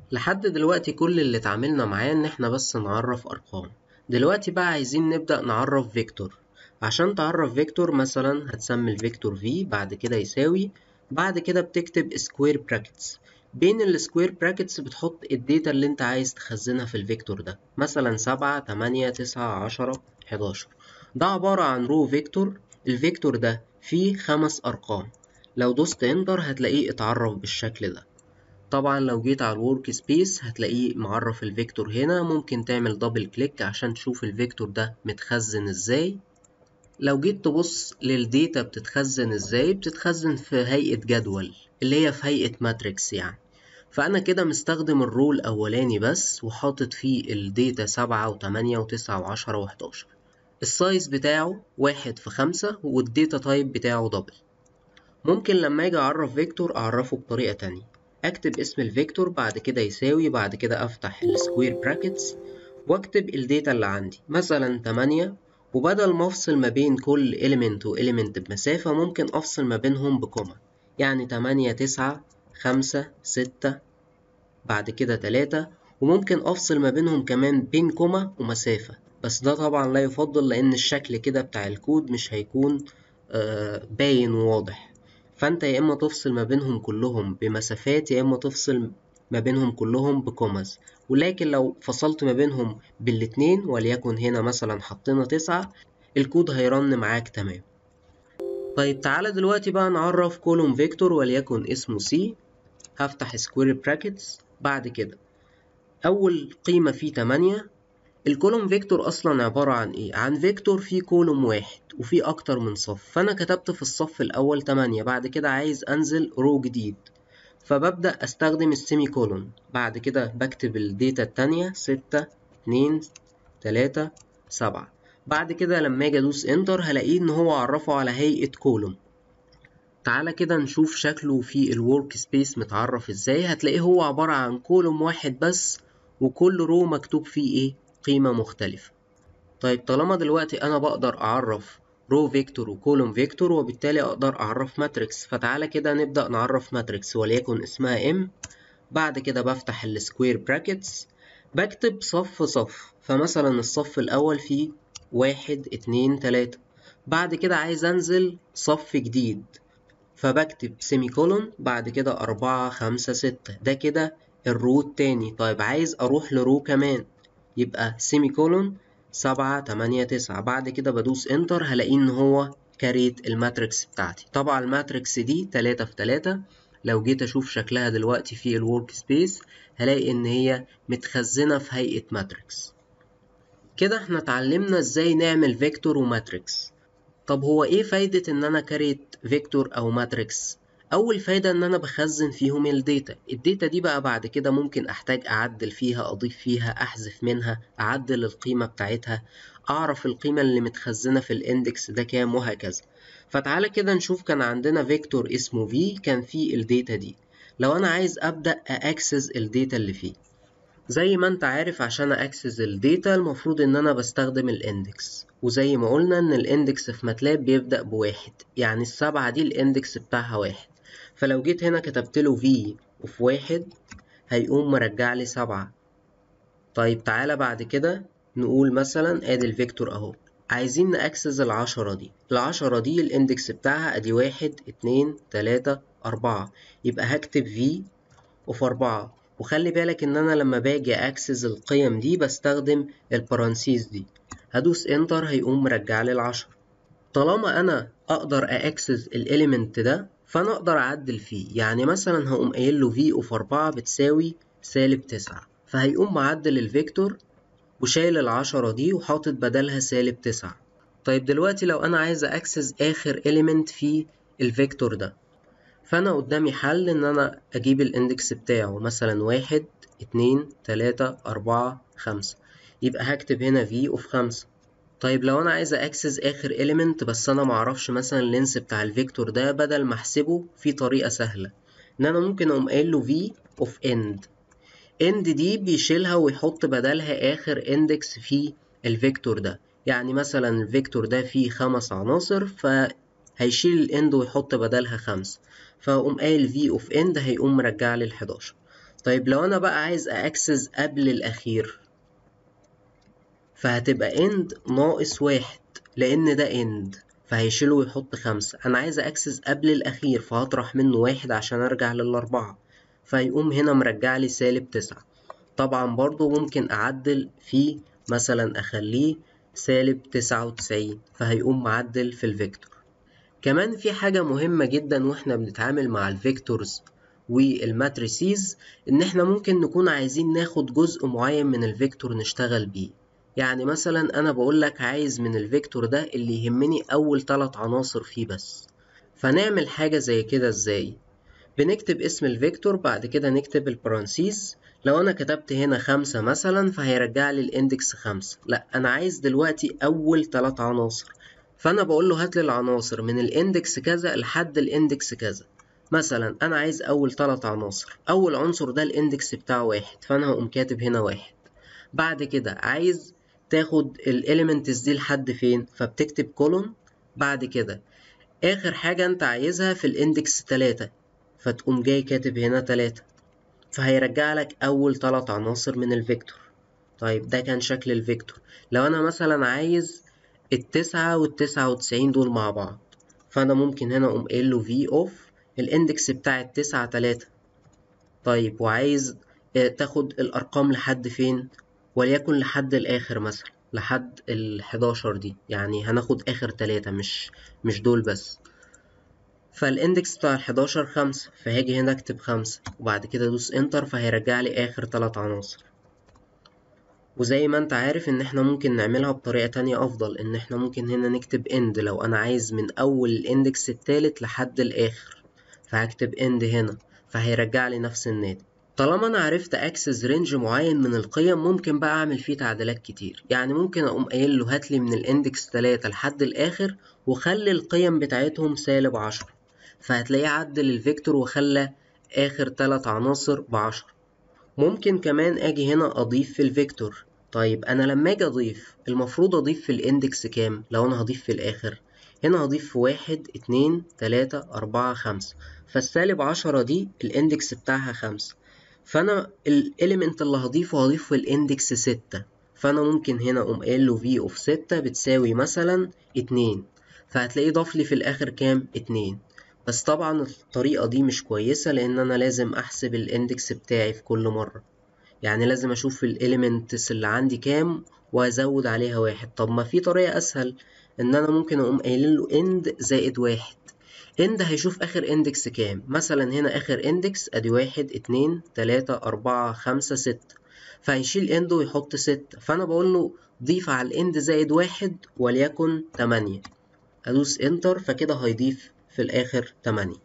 لحد دلوقتي كل اللي اتعاملنا معاه ان احنا بس نعرف ارقام دلوقتي بقى عايزين نبدأ نعرف فيكتور عشان تعرف فيكتور مثلا هتسمي الفيكتور v بعد كده يساوي بعد كده بتكتب سكوير براكتس بين السكوير براكتس بتحط الداتا اللي انت عايز تخزنها في الفيكتور ده مثلا سبعة تمانية تسعة عشرة حداشر ده عبارة عن رو فيكتور الفيكتور ده فيه خمس أرقام لو دوست انتر هتلاقيه اتعرف بالشكل ده طبعا لو جيت على الورك سبيس هتلاقيه معرف الفيكتور هنا ممكن تعمل دبل كليك عشان تشوف الفيكتور ده متخزن ازاي لو جيت تبص للديتا بتتخزن ازاي بتتخزن في هيئة جدول اللي هي في هيئة ماتريكس يعني فأنا كده مستخدم الرول الأولاني بس وحاطط فيه الديتا سبعة وتمانية وتسعة وعشرة وحداشر السايز بتاعه واحد في خمسة والديتا تايب بتاعه دبل ممكن لما اجي اعرف فيكتور اعرفه بطريقة تانية اكتب اسم الفيكتور بعد كده يساوي بعد كده افتح السكوير براكتس واكتب الداتا اللي عندي مثلا 8 وبدل ما افصل ما بين كل element و element بمسافة ممكن افصل ما بينهم بكوما يعني 8 9 5 6 بعد كده 3 وممكن افصل ما بينهم كمان بين كوما ومسافة بس ده طبعا لا يفضل لان الشكل كده بتاع الكود مش هيكون آه باين وواضح فانت يا اما تفصل ما بينهم كلهم بمسافات يا اما تفصل ما بينهم كلهم بكوماز ولكن لو فصلت ما بينهم بالاتنين وليكن هنا مثلا حطينا تسعة الكود هيرن معاك تمام طيب تعالى دلوقتي بقى نعرف كولوم فيكتور وليكن اسمه سي هفتح سكوير براكتس بعد كده اول قيمة فيه تمانية الكولوم فيكتور اصلا عبارة عن ايه عن فيكتور فيه كولوم واحد وفيه اكتر من صف فانا كتبت في الصف الاول 8 بعد كده عايز انزل رو جديد فببدأ استخدم السيمي كولون بعد كده بكتب الداتا التانية ستة اتنين تلاتة سبعة بعد كده لما اجي ادوس انتر هلاقيه ان هو عرفه على هيئة كولوم تعالى كده نشوف شكله في الورك سبيس متعرف ازاي هتلاقيه هو عبارة عن كولوم واحد بس وكل رو مكتوب فيه ايه قيمة مختلفة طيب طالما دلوقتي أنا بقدر أعرف رو فيكتور وكولوم فيكتور وبالتالي أقدر أعرف ماتريكس فتعالى كده نبدأ نعرف ماتريكس وليكن اسمها M بعد كده بفتح السكوير براكتس بكتب صف صف فمثلا الصف الأول فيه واحد اتنين تلاتة بعد كده عايز أنزل صف جديد فبكتب سيمي كولون بعد كده أربعة خمسة ستة ده كده الرو التاني طيب عايز أروح لرو كمان يبقى سيمي كولون سبعة تمانية تسعة بعد كده بدوس انتر هلاقيه ان هو كريت الماتريكس بتاعتي طبعا الماتريكس دي تلاتة في تلاتة لو جيت اشوف شكلها دلوقتي في الورك سبيس هلاقي ان هي متخزنة في هيئة ماتريكس كده احنا اتعلمنا ازاي نعمل فيكتور وماتريكس طب هو ايه فايدة ان انا كريت فيكتور او ماتريكس اول فايدة ان انا بخزن فيهم الداتا الداتا دي بقى بعد كده ممكن احتاج اعدل فيها اضيف فيها احذف منها اعدل القيمة بتاعتها اعرف القيمة اللي متخزنة في الاندكس ده كام وهكذا فتعالى كده نشوف كان عندنا فيكتور اسمه v كان فيه الداتا دي لو انا عايز ابدأ اكسس الداتا اللي فيه زي ما انت عارف عشان اكسس الداتا المفروض ان انا بستخدم الاندكس وزي ما قلنا ان الاندكس في ماتلاب بيبدأ بواحد يعني السبعة دي الاندكس بتاعها واحد فلو جيت هنا كتبت له v وفي واحد هيقوم مرجع لي سبعة طيب تعالى بعد كده نقول مثلا ادي الفيكتور اهو عايزين نأكسس العشرة دي العشرة دي الاندكس بتاعها ادي واحد اتنين تلاتة اربعة يبقى هكتب v وفي اربعة وخلي بالك ان انا لما باجي اكسس القيم دي بستخدم البارانسيز دي هدوس انتر هيقوم مرجع لي العشرة طالما انا اقدر اكسس الاليمنت ده فانا اقدر اعدل فيه يعني مثلا هقوم قايل له v اوف 4 بتساوي سالب 9 فهيقوم معدل الفيكتور وشايل العشرة دي وحاطط بدلها سالب 9 طيب دلوقتي لو انا عايز اكسس اخر element في الفيكتور ده فانا قدامي حل ان انا اجيب الاندكس بتاعه مثلا واحد اتنين تلاتة اربعة خمسة يبقى هكتب هنا v اوف 5 طيب لو انا عايز اكسس اخر element بس انا معرفش مثلا اللينس بتاع الفيكتور ده بدل ما احسبه في طريقة سهلة ان انا ممكن اقوم قايل له v of end end دي بيشيلها ويحط بدلها اخر اندكس في الفيكتور ده يعني مثلا الفيكتور ده فيه خمس عناصر فهيشيل الاند ويحط بدلها خمس فاقوم قايل v of end هيقوم مرجع لي ال11 طيب لو انا بقى عايز اكسس قبل الاخير فهتبقى اند ناقص واحد لان ده اند فهيشيله ويحط خمسة انا عايز اكسس قبل الاخير فهطرح منه واحد عشان ارجع للاربعة فيقوم هنا مرجع لي سالب تسعة طبعا برضو ممكن اعدل فيه مثلا اخليه سالب تسعة وتسعين فهيقوم معدل في الفيكتور كمان في حاجة مهمة جدا واحنا بنتعامل مع الفيكتورز والماتريسيز ان احنا ممكن نكون عايزين ناخد جزء معين من الفيكتور نشتغل بيه يعني مثلا انا بقول لك عايز من الفيكتور ده اللي يهمني اول ثلاث عناصر فيه بس فنعمل حاجة زي كده ازاي بنكتب اسم الفيكتور بعد كده نكتب البرانسيز لو انا كتبت هنا خمسة مثلا فهيرجع لي الاندكس خمسة لا انا عايز دلوقتي اول ثلاث عناصر فانا بقول له هات لي العناصر من الاندكس كذا لحد الاندكس كذا مثلا انا عايز اول ثلاث عناصر اول عنصر ده الاندكس بتاعه واحد فانا هقوم كاتب هنا واحد بعد كده عايز تاخد الاليمنتس دي لحد فين فبتكتب كولون بعد كده اخر حاجة انت عايزها في الاندكس تلاتة فتقوم جاي كاتب هنا تلاتة فهيرجع لك اول ثلاث عناصر من الفيكتور طيب ده كان شكل الفيكتور لو انا مثلا عايز التسعة والتسعة وتسعين دول مع بعض فانا ممكن هنا اقوم قايل له في اوف الاندكس بتاع التسعة تلاتة طيب وعايز تاخد الارقام لحد فين وليكن لحد الاخر مثلا لحد ال 11 دي يعني هناخد اخر تلاتة مش مش دول بس فالاندكس بتاع ال 11 خمسة فهاجي هنا اكتب خمسة وبعد كده ادوس انتر فهيرجع لي اخر تلات عناصر وزي ما انت عارف ان احنا ممكن نعملها بطريقة تانية افضل ان احنا ممكن هنا نكتب اند لو انا عايز من اول الاندكس التالت لحد الاخر فهكتب اند هنا فهيرجع لي نفس الناتج طالما انا عرفت اكسس رينج معين من القيم ممكن بقى اعمل فيه تعديلات كتير يعني ممكن اقوم قايل له هات لي من الاندكس 3 لحد الاخر وخلي القيم بتاعتهم سالب 10 فهتلاقيه عدل الفيكتور وخلى اخر 3 عناصر بعشرة ممكن كمان اجي هنا اضيف في الفيكتور طيب انا لما اجي اضيف المفروض اضيف في الاندكس كام لو انا هضيف في الاخر هنا هضيف في واحد اتنين تلاتة اربعة خمسة فالسالب عشرة دي الاندكس بتاعها خمسة فانا الاليمنت اللي هضيفه هضيفه في الاندكس ستة فانا ممكن هنا اقوم قايل له في اوف ستة بتساوي مثلا اتنين فهتلاقيه ضاف لي في الاخر كام اتنين بس طبعا الطريقة دي مش كويسة لان انا لازم احسب الاندكس بتاعي في كل مرة يعني لازم اشوف الاليمنتس اللي عندي كام وازود عليها واحد طب ما في طريقة اسهل ان انا ممكن اقوم قايل له اند زائد واحد اند هيشوف اخر اندكس كام مثلا هنا اخر اندكس ادي واحد اتنين تلاتة اربعة خمسة ستة فهيشيل اند ويحط ستة فانا بقول له ضيف على الاند زائد واحد وليكن تمانية ادوس انتر فكده هيضيف في الاخر تمانية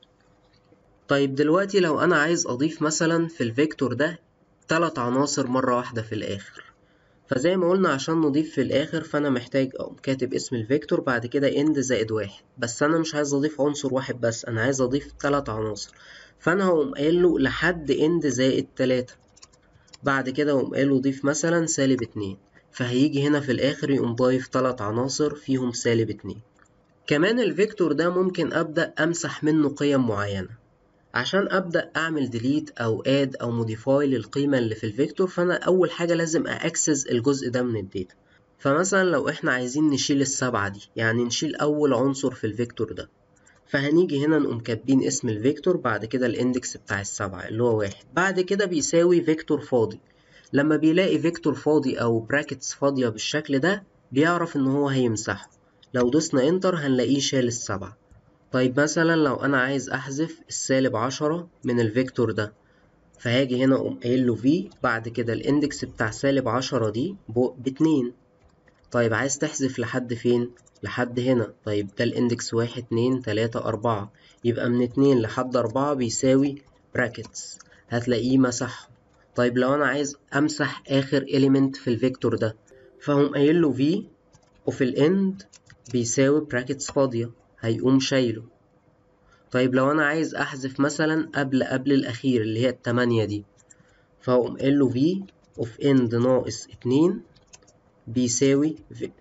طيب دلوقتي لو انا عايز اضيف مثلا في الفيكتور ده تلات عناصر مرة واحدة في الاخر فزي ما قلنا عشان نضيف في الاخر فانا محتاج اقوم كاتب اسم الفيكتور بعد كده اند زائد واحد بس انا مش عايز اضيف عنصر واحد بس انا عايز اضيف تلات عناصر فانا هقوم قايل له لحد اند زائد تلاتة بعد كده اقوم قايل له ضيف مثلا سالب اتنين فهيجي هنا في الاخر يقوم ضايف تلات عناصر فيهم سالب اتنين كمان الفيكتور ده ممكن ابدا امسح منه قيم معينه عشان ابدا اعمل ديليت او اد او موديفاي للقيمه اللي في الفيكتور فانا اول حاجه لازم اكسس الجزء ده من الداتا فمثلا لو احنا عايزين نشيل السبعة دي يعني نشيل اول عنصر في الفيكتور ده فهنيجي هنا نقوم كاتبين اسم الفيكتور بعد كده الاندكس بتاع السبعة اللي هو واحد بعد كده بيساوي فيكتور فاضي لما بيلاقي فيكتور فاضي او براكتس فاضية بالشكل ده بيعرف ان هو هيمسحه لو دوسنا انتر هنلاقيه شال السبعة طيب مثلا لو انا عايز احذف السالب عشرة من الفيكتور ده فهاجي هنا اقوم قايل له في بعد كده الاندكس بتاع سالب عشرة دي باتنين طيب عايز تحذف لحد فين لحد هنا طيب ده الاندكس واحد اتنين تلاتة اربعة يبقى من اتنين لحد اربعة بيساوي براكتس هتلاقيه مسحهم طيب لو انا عايز امسح اخر اليمنت في الفيكتور ده فهقوم قايل له في وفي الاند بيساوي براكتس فاضية هيقوم شايله طيب لو انا عايز احذف مثلا قبل قبل الاخير اللي هي التمانية دي فهقوم قايل له في اوف اند ناقص اتنين بيساوي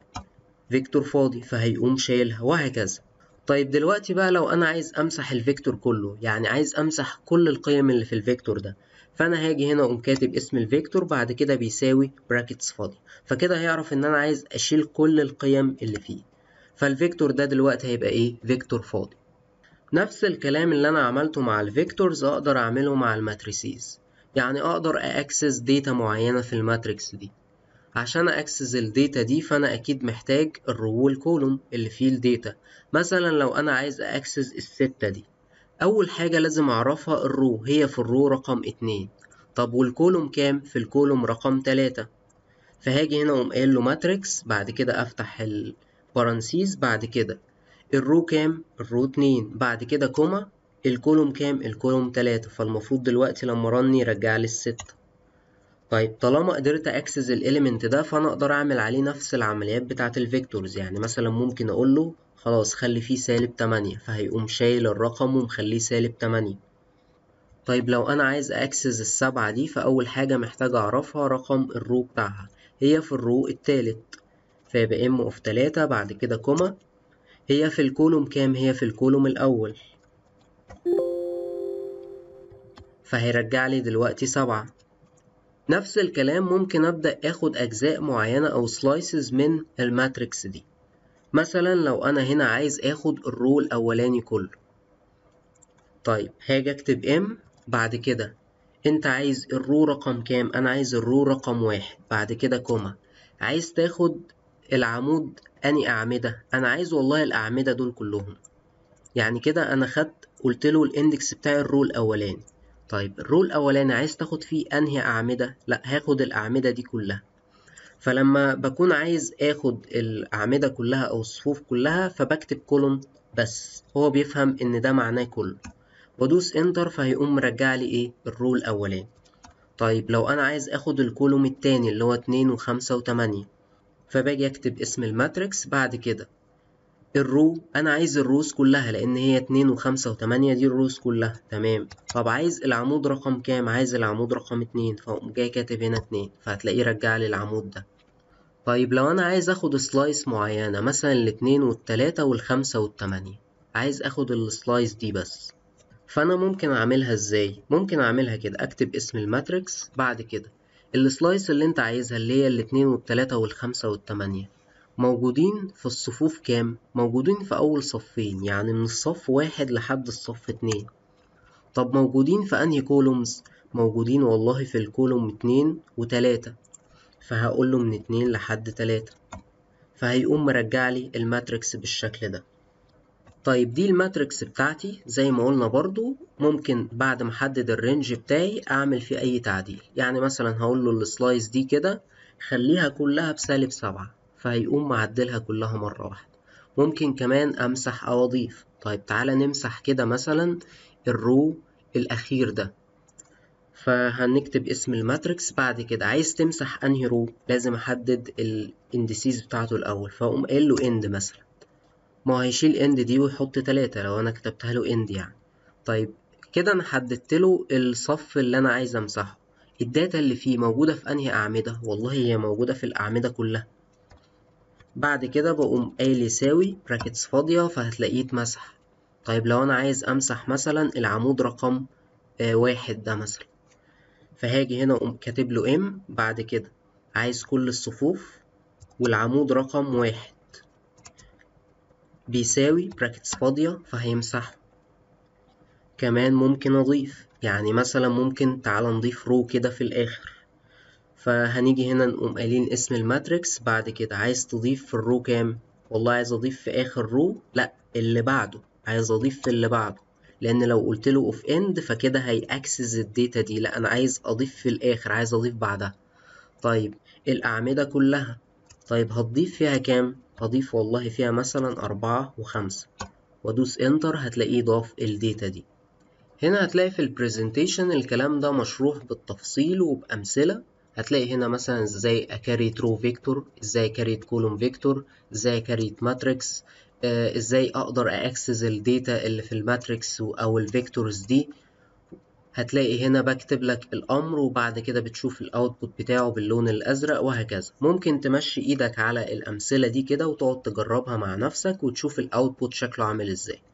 فيكتور فاضي فهيقوم شايلها وهكذا طيب دلوقتي بقى لو انا عايز امسح الفيكتور كله يعني عايز امسح كل القيم اللي في الفيكتور ده فانا هاجي هنا اقوم كاتب اسم الفيكتور بعد كده بيساوي براكتس فاضي فكده هيعرف ان انا عايز اشيل كل القيم اللي فيه فالفيكتور ده دلوقتي هيبقى ايه فيكتور فاضي نفس الكلام اللي انا عملته مع الفيكتورز اقدر اعمله مع الماتريسيز يعني اقدر اكسس داتا معينة في الماتريكس دي عشان اكسس الداتا دي فانا اكيد محتاج الرو والكولوم اللي فيه الداتا مثلا لو انا عايز اكسس الستة دي اول حاجة لازم اعرفها الرو هي في الرو رقم اتنين طب والكولوم كام في الكولوم رقم تلاتة فهاجي هنا اقوم قايل له ماتريكس بعد كده افتح البارانسيز بعد كده الرو كام الرو اتنين بعد كده كوما الكولوم كام الكولوم تلاتة فالمفروض دلوقتي لما رن يرجع لي الستة طيب طالما قدرت اكسس الاليمنت ده فانا اقدر اعمل عليه نفس العمليات بتاعه الفيكتورز يعني مثلا ممكن اقول له خلاص خلي فيه سالب تمانية فهيقوم شايل الرقم ومخليه سالب تمانية طيب لو انا عايز اكسس السبعة دي فاول حاجة محتاج اعرفها رقم الرو بتاعها هي في الرو التالت فيبقى ام اوف تلاتة بعد كده كوما هي في الكولوم كام هي في الكولوم الاول فهيرجع لي دلوقتي سبعة نفس الكلام ممكن أبدأ أخد أجزاء معينة أو سلايسز من الماتريكس دي مثلا لو أنا هنا عايز أخد الرو الأولاني كله طيب هاجي أكتب إم بعد كده أنت عايز الرو رقم كام أنا عايز الرو رقم واحد بعد كده كوما عايز تاخد العمود أني أعمدة أنا عايز والله الأعمدة دول كلهم يعني كده أنا خدت قلت له الاندكس بتاع الرو الأولاني طيب الرو الأولاني عايز تاخد فيه أنهي أعمدة؟ لأ هاخد الأعمدة دي كلها فلما بكون عايز آخد الأعمدة كلها أو الصفوف كلها فبكتب كولوم بس هو بيفهم إن ده معناه كله وأدوس إنتر فهيقوم مرجع لي إيه؟ الرو الأولاني طيب لو أنا عايز آخد الكولوم التاني اللي هو اتنين وخمسة وتمانية فباجي أكتب اسم الماتريكس بعد كده الرو انا عايز الروز كلها لان هي اتنين وخمسة وتمانية دي الروز كلها تمام طب عايز العمود رقم كام عايز العمود رقم اتنين فاقوم جاي كاتب هنا اتنين فهتلاقيه رجع لي العمود ده طيب لو انا عايز اخد سلايس معينة مثلا الاتنين والتلاتة والخمسة والتمانية عايز اخد السلايس دي بس فانا ممكن اعملها ازاي ممكن اعملها كده اكتب اسم الماتريكس بعد كده السلايس اللي انت عايزها اللي هي الاتنين والتلاتة والخمسة والتمانية موجودين في الصفوف كام؟ موجودين في أول صفين يعني من الصف واحد لحد الصف اتنين طب موجودين في أنهي كولومز؟ موجودين والله في الكولوم اتنين وتلاتة فهقوله من اتنين لحد تلاتة فهيقوم مرجعلي الماتريكس بالشكل ده طيب دي الماتريكس بتاعتي زي ما قلنا برضو ممكن بعد ما احدد الرينج بتاعي اعمل فيه اي تعديل يعني مثلا هقول له السلايس دي كده خليها كلها بسالب سبعة فهيقوم معدلها كلها مرة واحدة ممكن كمان أمسح أو أضيف طيب تعالى نمسح كده مثلا الرو الأخير ده فهنكتب اسم الماتريكس بعد كده عايز تمسح أنهي رو لازم أحدد الاندسيز بتاعته الأول فأقوم قايل له إند مثلا ما هو هيشيل إند دي ويحط تلاتة لو أنا كتبتها له إند يعني طيب كده أنا حددت له الصف اللي أنا عايز أمسحه الداتا اللي فيه موجودة في أنهي أعمدة والله هي موجودة في الأعمدة كلها بعد كده بقوم قايل يساوي براكتس فاضية فهتلاقيه اتمسح طيب لو أنا عايز أمسح مثلا العمود رقم آه واحد ده مثلا فهاجي هنا أقوم كاتب له ام بعد كده عايز كل الصفوف والعمود رقم واحد بيساوي براكتس فاضية فهيمسحه كمان ممكن أضيف يعني مثلا ممكن تعالى نضيف رو كده في الآخر فهنيجي هنا نقوم قايلين اسم الماتريكس بعد كده عايز تضيف في الرو كام والله عايز اضيف في اخر رو لا اللي بعده عايز اضيف في اللي بعده لان لو قلت له اوف اند فكده هيأكسس الداتا دي لا انا عايز اضيف في الاخر عايز اضيف بعدها طيب الاعمدة كلها طيب هتضيف فيها كام هضيف والله فيها مثلا أربعة وخمسة وادوس انتر هتلاقيه ضاف الداتا دي هنا هتلاقي في البرزنتيشن الكلام ده مشروح بالتفصيل وبأمثلة هتلاقي هنا مثلا ازاي اكريت رو فيكتور ازاي اكريت كولوم فيكتور ازاي اكريت ماتريكس آه ازاي اقدر اكسس الداتا اللي في الماتريكس او الفيكتورز دي هتلاقي هنا بكتب لك الامر وبعد كده بتشوف الاوتبوت بتاعه باللون الازرق وهكذا ممكن تمشي ايدك على الامثله دي كده وتقعد تجربها مع نفسك وتشوف الاوتبوت شكله عامل ازاي